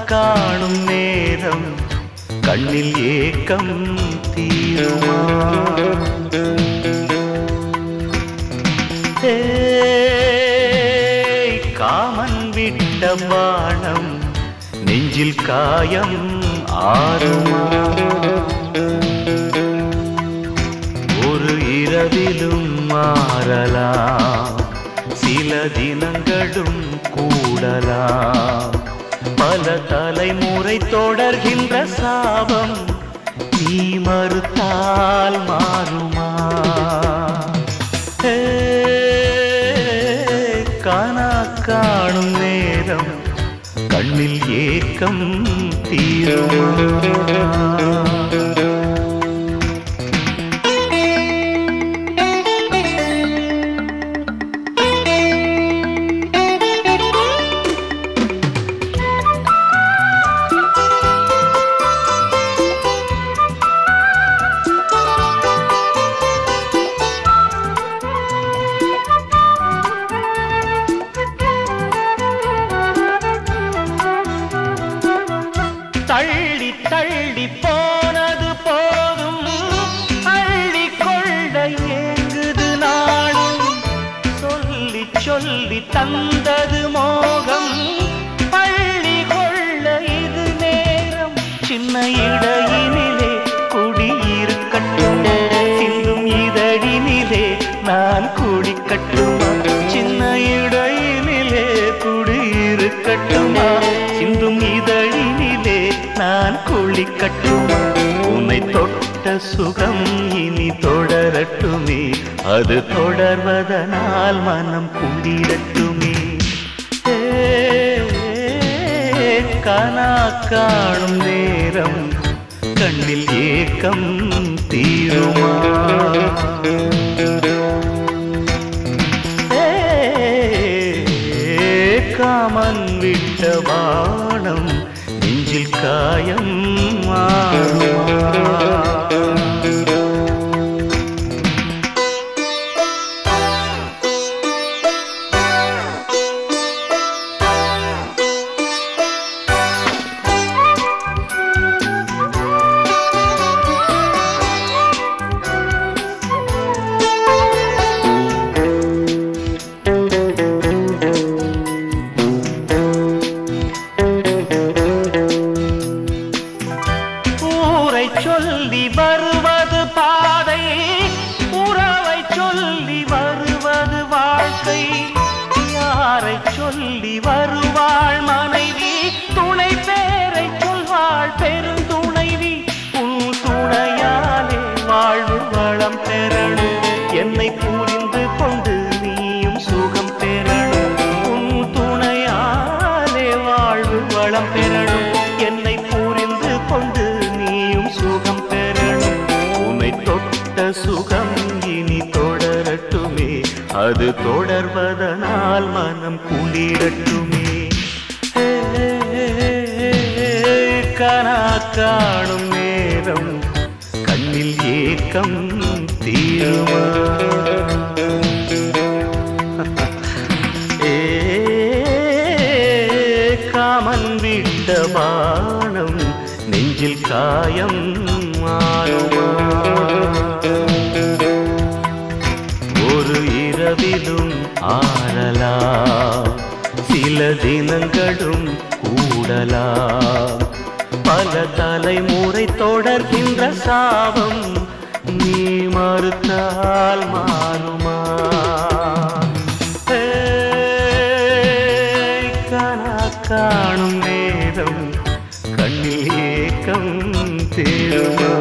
காணும் நேரம் கண்ணில் ஏக்கம் தீருமா ஏய், காமன் விட்ட பானம் நெஞ்சில் காயம் ஆறுமா ஒரு இரவிலும் மாறலாம் சில தினங்களும் கூடலாம் பல தலைமுறை தொடர்கின்ற சாபம் நீ மறுத்தால் மாறுமா ஏ, காணா காணும் நேரம் கண்ணில் ஏக்கம் தீருமா தள்ளி தள்ளி போனது போதும் அள்ளி கொள்ள ஏங்குது நாளும் சொல்லி சொல்லி தந்தது மோகம் பள்ளி கொள்ள இது நேரம் சின்ன இடையினிலே குடியிருக்கட்டும் சிந்தும் இதழினிலே நான் குடிக்கட்டுமா சின்ன இடையினிலே குடியிருக்கட்டுமா சிந்தும் இதழினிலே நான் குளிக்கட்டுமா உன்னை தொட்ட சுகம் இனி தொடரட்டுமே அது தொடர்வதனால் மனம் குளிரட்டுமே ஏ, கனா காணும் நேரம் கண்ணில் ஏக்கம் தீருமா ஏ, காமன் விட்ட வானம் நெஞ்சில் காயம் மாறுமா ஊரை சொல்லி வருவது பாதை உறவை சொல்லி வருவது வாழ்க்கை யாரை சொல்லி வருவாள் மனைவி துணை பேரை சொல்வாள் பெருந்துணைவி உன் துணையாலே வாழ்வு வளம் பெறணும் என்னை புரிந்து கொண்டு நீயும் சுகம் பெறணும் உன் துணையாலே வாழ்வு வளம் பெறணும் என்னை புரிந்து கொண்டு நீயும் சுகம் பெறணும் உன்னை தொட்ட சுகம் இனி தொடரட்டுமே அது தொடர்வதனால் மனம் குளிரட்டுமே கனா காணும் நேரம் கண்ணில் ஏக்கம் தீருமா ஏ காமன் விட்ட பானம் நெஞ்சில் காயம் மாறுமா ஒரு இரவிலும் ஆறலாம் சில தினங்களும் கூடலாம் பல தலைமுறை தொடர்கின்ற சாபம் நீ மறுத்தால் மாறுமா ஏய், கனா காணும் நேரம் கண்ணில் ஏக்கம் தேருமா